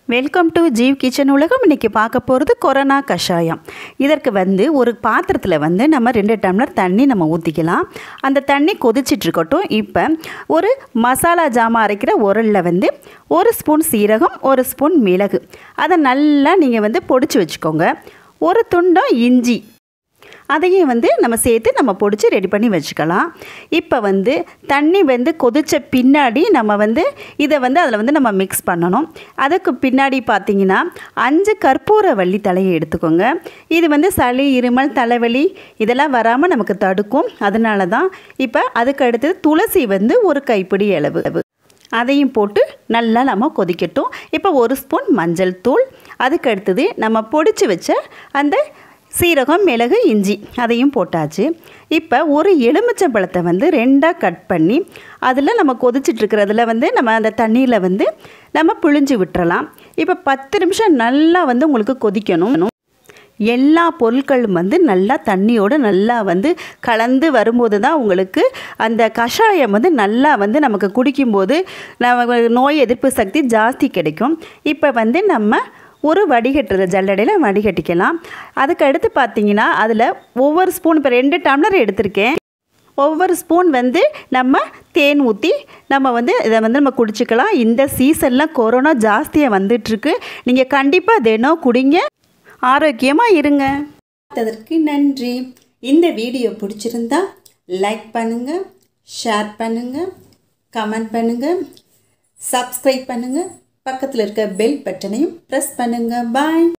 welcome to ஜீவ் kitchen உலகம் இன்றைக்கி பார்க்க போகிறது கொரோனா கஷாயம் இதற்கு வந்து ஒரு பாத்திரத்தில் வந்து நம்ம ரெண்டு டம்ளர் தண்ணி நம்ம ஊற்றிக்கலாம் அந்த தண்ணி கொதிச்சிட்டு இருக்கட்டும் இப்போ ஒரு மசாலா ஜாமான் அரைக்கிற உரலில் வந்து ஒரு ஸ்பூன் சீரகம் ஒரு ஸ்பூன் மிளகு அதை நல்லா நீங்கள் வந்து பொடிச்சு வச்சுக்கோங்க ஒரு துண்டம் இஞ்சி அதையும் வந்து நம்ம சேர்த்து நம்ம பொடிச்சு ரெடி பண்ணி வச்சுக்கலாம் இப்போ வந்து தண்ணி வந்து கொதித்த பின்னாடி நம்ம வந்து இதை வந்து அதில் வந்து நம்ம மிக்ஸ் பண்ணணும் அதுக்கு பின்னாடி பார்த்தீங்கன்னா அஞ்சு கற்பூர வள்ளி தலையை எடுத்துக்கோங்க இது வந்து சளி இருமல் தலைவலி இதெல்லாம் வராமல் நமக்கு தடுக்கும் அதனால தான் இப்போ அதுக்கு அடுத்தது துளசி வந்து ஒரு கைப்பிடி அளவு அதையும் போட்டு நல்லா நம்ம கொதிக்கட்டும் இப்போ ஒரு ஸ்பூன் மஞ்சள் தூள் அதுக்கு அடுத்தது நம்ம பொடிச்சு வச்ச அந்த சீரகம் மிளகு இஞ்சி அதையும் போட்டாச்சு இப்போ ஒரு எலுமிச்சம்பழத்தை வந்து ரெண்டாக கட் பண்ணி அதில் நம்ம கொதிச்சிட்ருக்கிறதுல வந்து நம்ம அந்த தண்ணியில் வந்து நம்ம பிழிஞ்சு விட்டுறலாம் இப்போ பத்து நிமிஷம் நல்லா வந்து உங்களுக்கு கொதிக்கணும் எல்லா பொருட்களும் வந்து நல்லா தண்ணியோடு நல்லா வந்து கலந்து வரும்போது தான் உங்களுக்கு அந்த கஷாயம் வந்து நல்லா வந்து நமக்கு குடிக்கும்போது நம்ம நோய் எதிர்ப்பு சக்தி ஜாஸ்தி கிடைக்கும் இப்போ வந்து நம்ம ஒரு வடிகட்டுறது ஜல்லடையில் வடிகட்டிக்கலாம் அதுக்கு அடுத்து பார்த்தீங்கன்னா அதில் ஒவ்வொரு ஸ்பூன் இப்போ ரெண்டு டம்ளர் எடுத்திருக்கேன் ஒவ்வொரு ஸ்பூன் வந்து நம்ம தேன் ஊற்றி நம்ம வந்து இதை வந்து நம்ம குடிச்சிக்கலாம் இந்த சீசனில் கொரோனா ஜாஸ்தியாக வந்துட்டுருக்கு நீங்கள் கண்டிப்பாக தினம் குடிங்க ஆரோக்கியமாக இருங்க அதற்கு நன்றி இந்த வீடியோ பிடிச்சிருந்தா லைக் பண்ணுங்கள் ஷேர் பண்ணுங்கள் கமெண்ட் பண்ணுங்கள் சப்ஸ்கிரைப் பண்ணுங்கள் பக்கத்தில் இருக்க பெல் பட்டனையும் ப்ரெஸ் பண்ணுங்கள் பாய்